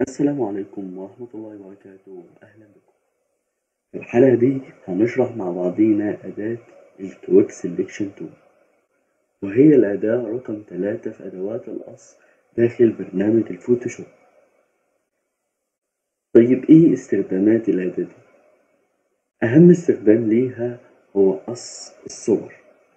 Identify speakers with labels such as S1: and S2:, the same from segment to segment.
S1: السلام عليكم ورحمة الله وبركاته أهلا بكم في الحلقة دي هنشرح مع بعضينا أداة الكويك سيلكشن تول وهي الأداة رقم تلاتة في أدوات القص داخل برنامج الفوتوشوب طيب إيه استخدامات الأداة دي؟ أهم استخدام ليها هو قص الصور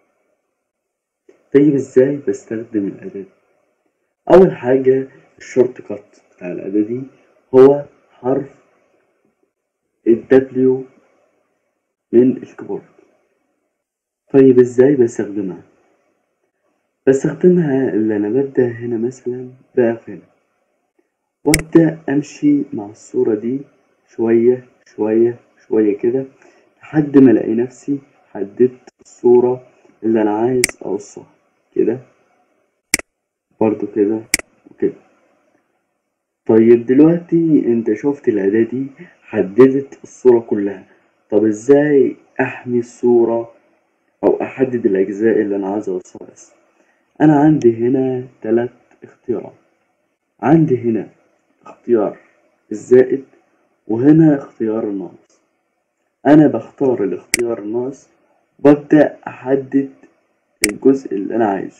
S1: طيب إزاي بستخدم الأداة دي؟ أول حاجة الشورت كات بتاع الأداة دي هو حرف ال W من الكيبورد طيب ازاي بستخدمها بستخدمها اللي انا ببدأ هنا مثلا بقف هنا وابدأ امشي مع الصورة دي شوية شوية شوية كده لحد ما الاقي نفسي حددت الصورة اللي انا عايز اقصها كده برضو كده وكده طيب دلوقتي انت شفت الأداة دي حددت الصورة كلها طب ازاي احمي الصورة او احدد الاجزاء اللي انا عايز اوصلها بس انا عندي هنا تلات اختيارات عندي هنا اختيار الزائد وهنا اختيار الناقص انا بختار الاختيار الناقص وببدأ احدد الجزء اللي انا عايزه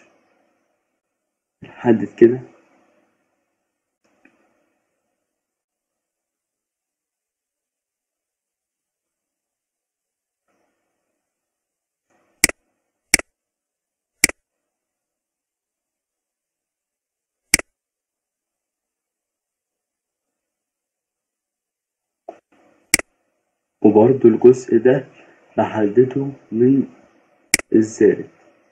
S1: احدد كده وبرضو الجزء ده بحدده من الزائد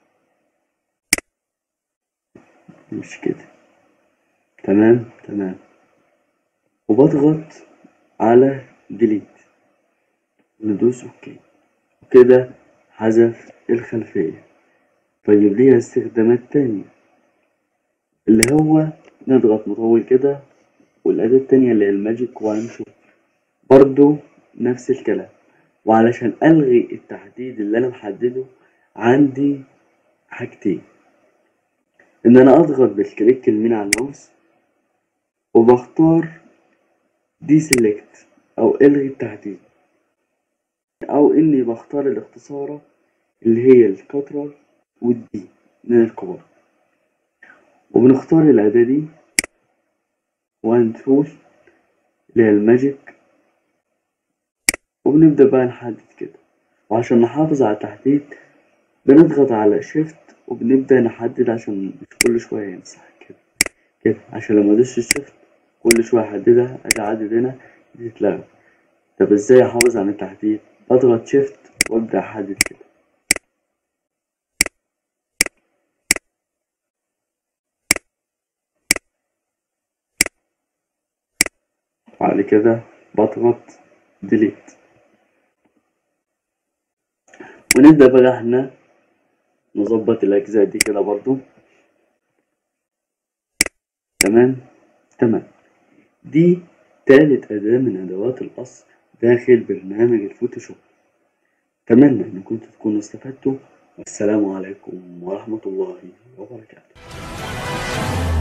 S1: مش كده تمام تمام وبضغط على ديليت ندوس اوكي وكده حذف الخلفية طيب ليها استخدامات تانية اللي هو نضغط مطول كده والأداة التانية اللي هي الماجيك وان شو برضو نفس الكلام وعلشان ألغي التحديد اللي أنا محدده عندي حاجتين إن أنا أضغط بالكليك اليمين على الماوس وبختار دي سيلكت أو إلغي التحديد أو إني بختار الاختصارة اللي هي الكترة والدي من الكبار وبنختار الأداة دي وان تول اللي هي الماجيك وبنبدأ بقى نحدد كده وعشان نحافظ على التحديد بنضغط على شيفت وبنبدأ نحدد عشان مش كل شوية يمسح كده كده عشان لما ادوس شيفت كل شوية احددها اجي اعدد هنا دي تتلغى طب ازاي احافظ على التحديد بضغط شيفت وابدأ احدد كده بعد كده بضغط ديليت ونبدأ بقى احنا نظبط الأجزاء دي كده برضو تمام تمام دي تالت أداة من أدوات القص داخل برنامج الفوتوشوب أتمنى إن كنتوا تكونوا استفدتوا والسلام عليكم ورحمة الله وبركاته